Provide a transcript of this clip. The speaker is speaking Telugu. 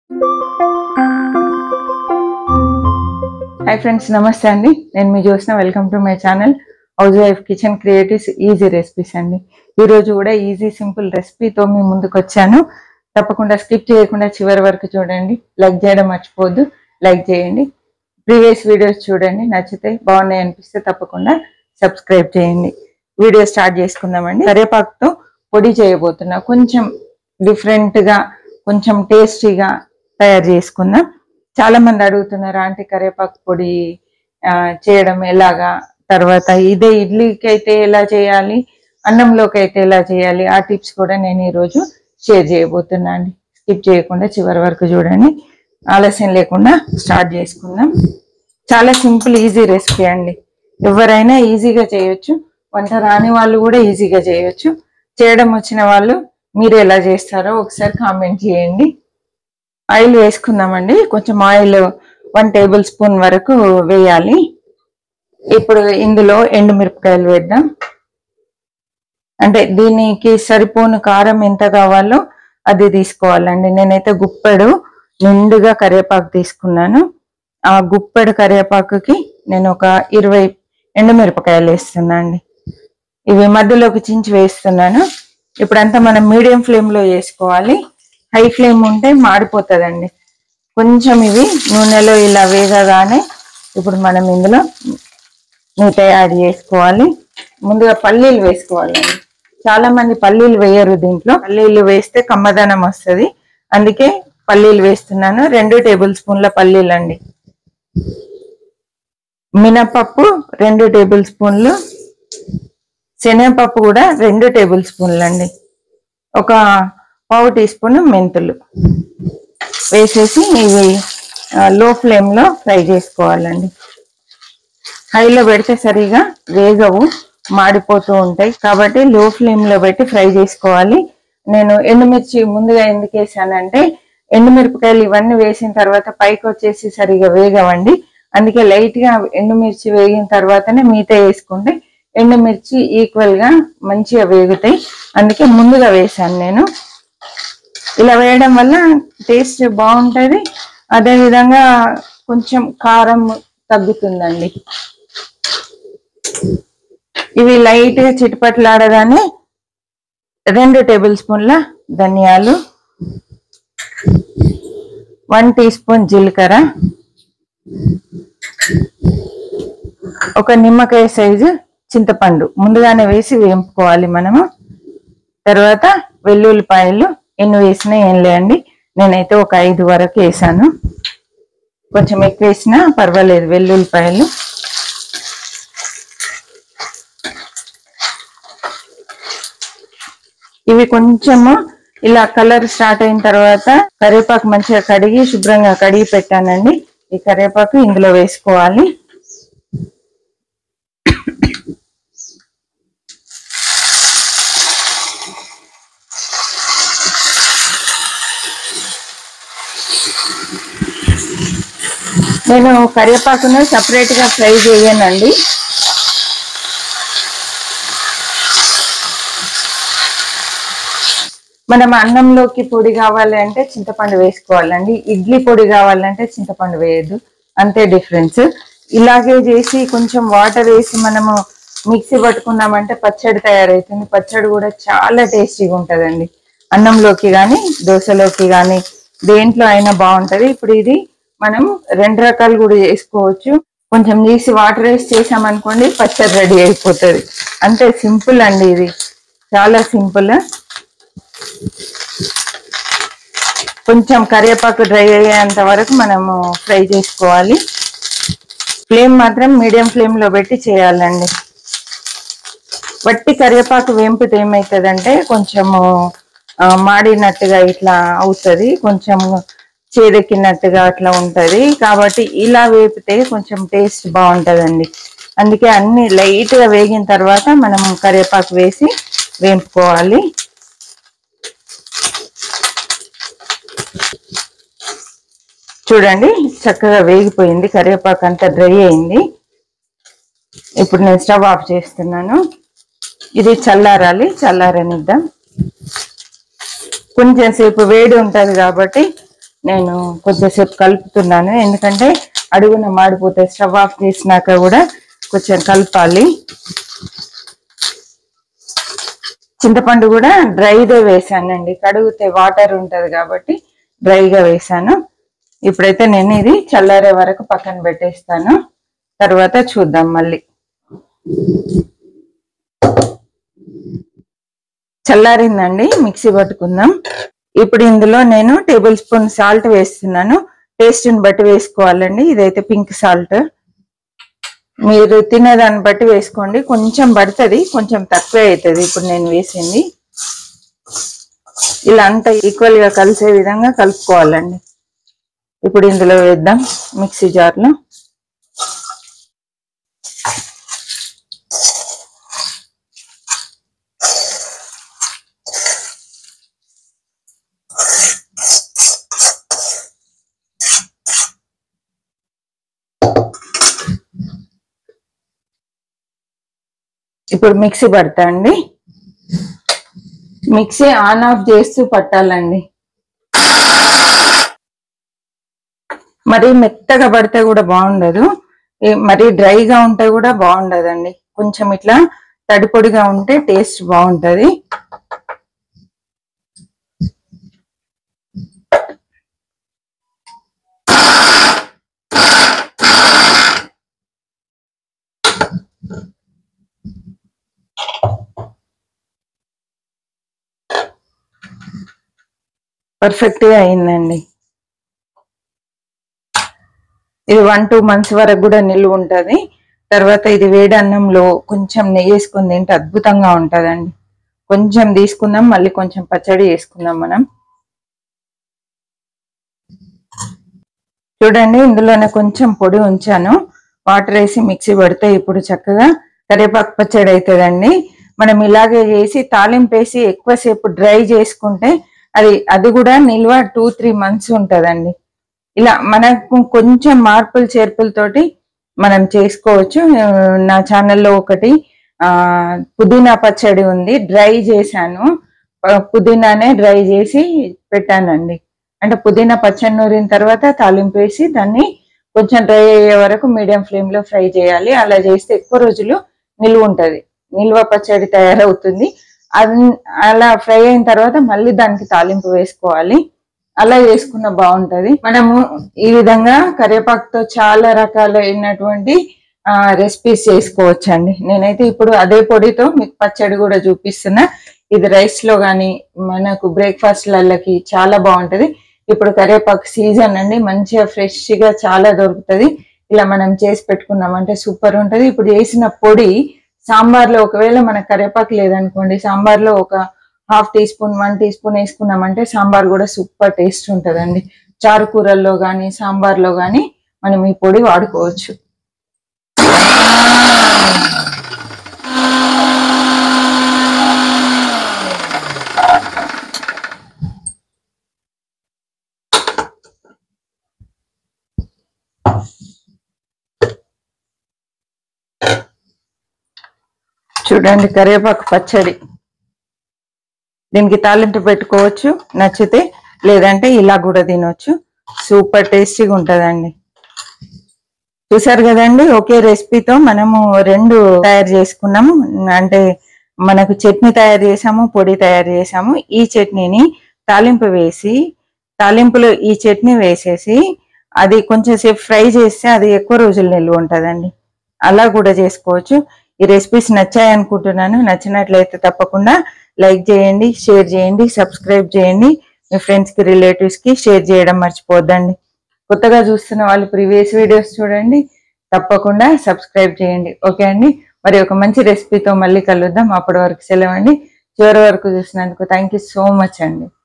హాయ్ ఫ్రెండ్స్ నమస్తే అండి నేను మీ చూసిన welcome to my channel house wife kitchen creatives easy recipes అండి ఈ రోజు కూడా ఈజీ సింపుల్ రెసిపీతో మీ ముందుకు వచ్చాను తప్పకుండా స్కిప్ చేయకుండా చివరి వరకు చూడండి లైక్ చేయడం మర్చిపోవద్దు లైక్ చేయండి ప్రీవియస్ వీడియోస్ చూడండి నచ్చితే బాగున్నాయి అనిపిస్తే తప్పకుండా సబ్స్క్రైబ్ చేయండి వీడియో స్టార్ట్ చేసుకుందామండి కరివేపాకుతో పొడి చేయబోతున్నా కొంచెం డిఫరెంట్ గా కొంచెం టేస్టీగా తయారు చేసుకుందాం చాలా మంది అడుగుతున్నారు ఆంటీ కరివేపాకు పొడి ఆ, చేయడం ఎలాగా తర్వాత ఇదే ఇడ్లీకి అయితే ఎలా చేయాలి అన్నంలోకి అయితే ఎలా చేయాలి ఆ టిప్స్ కూడా నేను ఈరోజు షేర్ చేయబోతున్నా అండి స్కిప్ చేయకుండా చివరి వరకు చూడండి ఆలస్యం లేకుండా స్టార్ట్ చేసుకుందాం చాలా సింపుల్ ఈజీ రెసిపీ అండి ఎవరైనా ఈజీగా చేయొచ్చు వంట రాని వాళ్ళు కూడా ఈజీగా చేయొచ్చు చేయడం వచ్చిన వాళ్ళు మీరు ఎలా చేస్తారో ఒకసారి కామెంట్ చేయండి ఆయిల్ వేసుకుందామండి కొంచెం ఆయిల్ వన్ టేబుల్ స్పూన్ వరకు వేయాలి ఇప్పుడు ఇందులో ఎండుమిరపకాయలు వేద్దాం అంటే దీనికి సరిపోను కారం ఎంత కావాలో అది తీసుకోవాలండి నేనైతే గుప్పెడు నిండుగా కరివేపాకు తీసుకున్నాను ఆ గుప్పెడు కరివేపాకుకి నేను ఒక ఇరవై ఎండుమిరపకాయలు వేస్తున్నా అండి ఇవి మధ్యలోకి చించి వేస్తున్నాను ఇప్పుడంతా మనం మీడియం ఫ్లేమ్ లో వేసుకోవాలి హై ఫ్లేమ్ ఉంటే మాడిపోతుందండి కొంచెం ఇవి నూనెలో ఇలా వేగగానే ఇప్పుడు మనం ఇందులో మిగతా యాడ్ చేసుకోవాలి ముందుగా పల్లీలు వేసుకోవాలండి చాలా మంది పల్లీలు వేయరు దీంట్లో పల్లీలు వేస్తే కమ్మదనం వస్తుంది అందుకే పల్లీలు వేస్తున్నాను రెండు టేబుల్ స్పూన్ల పల్లీలు అండి మినపప్పు రెండు టేబుల్ స్పూన్లు శనగపప్పు కూడా రెండు టేబుల్ స్పూన్లు అండి ఒక పావు టీ స్పూన్ మెంతులు వేసేసి ఇవి లో ఫ్లేమ్లో ఫ్రై చేసుకోవాలండి హైలో పెడితే సరిగా వేగవు మాడిపోతూ ఉంటాయి కాబట్టి లో ఫ్లేమ్లో పెట్టి ఫ్రై చేసుకోవాలి నేను ఎండుమిర్చి ముందుగా ఎందుకు వేసానంటే ఎండుమిరపకాయలు ఇవన్నీ వేసిన తర్వాత పైకి వచ్చేసి సరిగా వేగవండి అందుకే లైట్ గా ఎండుమిర్చి వేగిన తర్వాతనే మిగతా వేసుకుంటే ఎండుమిర్చి ఈక్వల్ గా మంచిగా వేగుతాయి అందుకే ముందుగా వేసాను నేను ఇలా వేయడం వల్ల టేస్ట్ బాగుంటది అదే విధంగా కొంచెం కారం తగ్గుతుందండి ఇవి లైట్ గా చిటపట్లాడగానే రెండు టేబుల్ స్పూన్ల ధనియాలు వన్ టీ స్పూన్ జీలకర్ర ఒక నిమ్మకాయ సైజు చింతపండు ముందుగానే వేసి వేంపుకోవాలి మనము తర్వాత వెల్లుల్లిపాయలు ఎన్ని వేసినా ఏం లేండి నేనైతే ఒక ఐదు వరకు వేసాను కొంచెం ఎక్కువ వేసినా పర్వాలేదు వెల్లుల్లిపాయలు ఇవి కొంచెము ఇలా కలర్ స్టార్ట్ అయిన తర్వాత కరివేపాకు మంచిగా కడిగి శుభ్రంగా కడిగి పెట్టానండి ఈ కరివేపాకు ఇందులో వేసుకోవాలి నేను కరివేపాకును సపరేట్ గా ఫ్రై చేయనండి మనం అన్నంలోకి పొడి కావాలి అంటే చింతపండు వేసుకోవాలండి ఇడ్లీ పొడి కావాలంటే చింతపండు వేయద్దు అంతే డిఫరెన్స్ ఇలాగే చేసి కొంచెం వాటర్ వేసి మనము మిక్సీ పట్టుకున్నామంటే పచ్చడి తయారవుతుంది పచ్చడి కూడా చాలా టేస్టీగా ఉంటుందండి అన్నంలోకి కానీ దోశలోకి కానీ దేంట్లో అయినా బాగుంటది ఇప్పుడు ఇది మనం రెండు రకాలు కూడా చేసుకోవచ్చు కొంచెం తీసి వాటర్ వేసి చేసామనుకోండి పచ్చడి రెడీ అయిపోతుంది అంతే సింపుల్ అండి ఇది చాలా సింపుల్ కొంచెం కరివేపాకు డ్రై అయ్యేంత వరకు మనము ఫ్రై చేసుకోవాలి ఫ్లేమ్ మాత్రం మీడియం ఫ్లేమ్ లో పెట్టి చేయాలండి వట్టి కరివేపాకు వేంపితే ఏమవుతుందంటే కొంచెము ఆ, మాడినట్టుగా ఇట్లా అవుతుంది కొంచెం చేదెక్కినట్టుగా అట్లా ఉంటది కాబట్టి ఇలా వేపితే కొంచెం టేస్ట్ బాగుంటదండి అందుకే అన్ని లైట్ గా వేగిన తర్వాత మనం కరివేపాకు వేసి వేంపుకోవాలి చూడండి చక్కగా వేగిపోయింది కరివేపాకు అంతా డ్రై అయింది ఇప్పుడు నేను స్టవ్ ఆఫ్ చేస్తున్నాను ఇది చల్లారాలి చల్లారనిద్దాం కొంచెం సేపు వేడి ఉంటది కాబట్టి నేను కొద్దిసేపు కలుపుతున్నాను ఎందుకంటే అడుగున మాడిపోతే స్టవ్ ఆఫ్ చేసినాక కూడా కొంచెం కలపాలి చింతపండు కూడా డ్రైదే వేసానండి కడుగుతే వాటర్ ఉంటది కాబట్టి డ్రైగా వేసాను ఇప్పుడైతే నేను ఇది చల్లారే వరకు పక్కన పెట్టేస్తాను తర్వాత చూద్దాం మళ్ళీ చల్లారిందండి మిక్సీ పట్టుకుందాం ఇప్పుడు ఇందులో నేను టేబుల్ స్పూన్ సాల్ట్ వేస్తున్నాను టేస్ట్ని బట్టి వేసుకోవాలండి ఇదైతే పింక్ సాల్ట్ మీరు తినేదాన్ని బట్టి వేసుకోండి కొంచెం పడుతుంది కొంచెం తక్కువే అవుతుంది ఇప్పుడు నేను వేసింది ఇలా అంతా ఈక్వల్ గా కలిసే విధంగా కలుపుకోవాలండి ఇప్పుడు ఇందులో వేద్దాం మిక్సీ జార్లో ఇప్పుడు మిక్సీ పడతా అండి మిక్సీ ఆన్ ఆఫ్ చేస్తూ పట్టాలండి మరి మెత్తగా పడితే కూడా బాగుండదు ఏ- మరి డ్రైగా ఉంటే కూడా బాగుండదండి కొంచెం ఇట్లా తడి పొడిగా ఉంటే టేస్ట్ బాగుంటది పర్ఫెక్ట్ గా అయిందండి ఇది వన్ టూ మంత్స్ వరకు కూడా నిల్వ ఉంటది తర్వాత ఇది వేడి అన్నంలో కొంచెం నెయ్యి వేసుకుని తింటే అద్భుతంగా ఉంటదండి కొంచెం తీసుకుందాం మళ్ళీ కొంచెం పచ్చడి వేసుకుందాం మనం చూడండి ఇందులోనే కొంచెం పొడి ఉంచాను వాటర్ వేసి మిక్సీ పడితే ఇప్పుడు చక్కగా కరివేపాకు పచ్చడి అవుతుందండి మనం ఇలాగే చేసి తాలింపు వేసి ఎక్కువసేపు డ్రై చేసుకుంటే అది అది కూడా నిల్వ టూ త్రీ మంత్స్ ఉంటదండి ఇలా మనకు కొంచెం మార్పులు చేర్పులతోటి మనం చేసుకోవచ్చు ఆ, నా ఛానల్లో ఒకటి ఆ పుదీనా పచ్చడి ఉంది డ్రై చేశాను ఆ, పుదీనానే డ్రై చేసి పెట్టానండి అంటే పుదీనా పచ్చడి నూరిన తర్వాత తాలింపు వేసి దాన్ని కొంచెం డ్రై అయ్యే వరకు మీడియం ఫ్లేమ్ లో ఫ్రై చేయాలి అలా చేస్తే ఎక్కువ రోజులు నిల్వ ఉంటది నిల్వ పచ్చడి తయారవుతుంది అది అలా ఫ్రై అయిన తర్వాత మళ్ళీ దానికి తాలింపు వేసుకోవాలి అలా చేసుకున్న బాగుంటది మనము ఈ విధంగా కరివేపాకుతో చాలా రకాలైనటువంటి రెసిపీస్ చేసుకోవచ్చు అండి నేనైతే ఇప్పుడు అదే పొడితో మీకు పచ్చడి కూడా చూపిస్తున్నా ఇది రైస్ లో గాని మనకు బ్రేక్ఫాస్ట్ లకి చాలా బాగుంటది ఇప్పుడు కరివేపాకు సీజన్ అండి మంచిగా ఫ్రెష్ గా చాలా దొరుకుతది ఇలా మనం చేసి పెట్టుకున్నామంటే సూపర్ ఉంటది ఇప్పుడు చేసిన పొడి సాంబార్ లో ఒకవేళ మనకు కరివేపాకు లేదనుకోండి సాంబార్ లో ఒక half teaspoon one teaspoon వేసుకున్నామంటే సాంబార్ కూడా సూపర్ టేస్ట్ ఉంటదండి చారు కూరల్లో గాని సాంబార్ లో గాని మనం ఈ పొడి వాడుకోవచ్చు చూడండి కరివేపాకు పచ్చడి దీనికి తాలింపు పెట్టుకోవచ్చు నచ్చితే లేదంటే ఇలా కూడా తినొచ్చు సూపర్ టేస్టీగా ఉంటదండి చూసారు కదండి ఒకే రెసిపీతో మనము రెండు తయారు చేసుకున్నాము అంటే మనకు చట్నీ తయారు చేసాము పొడి తయారు చేసాము ఈ చట్నీని తాలింపు వేసి తాలింపులో ఈ చట్నీ వేసేసి అది కొంచెం సేపు ఫ్రై చేస్తే అది ఎక్కువ రోజులు నిల్వ ఉంటదండి అలా కూడా చేసుకోవచ్చు ఈ రెసిపీస్ నచ్చాయి అనుకుంటున్నాను నచ్చినట్లయితే తప్పకుండా లైక్ చేయండి షేర్ చేయండి సబ్స్క్రైబ్ చేయండి మీ ఫ్రెండ్స్ కి రిలేటివ్స్ కి షేర్ చేయడం మర్చిపోద్దండి కొత్తగా చూస్తున్న వాళ్ళు ప్రీవియస్ వీడియోస్ చూడండి తప్పకుండా సబ్స్క్రైబ్ చేయండి ఓకే అండి మరి ఒక మంచి రెసిపీతో మళ్ళీ కలుద్దాం అప్పటి వరకు సెలవు అండి చివరి వరకు చూసినందుకు థ్యాంక్ యూ సో మచ్ అండి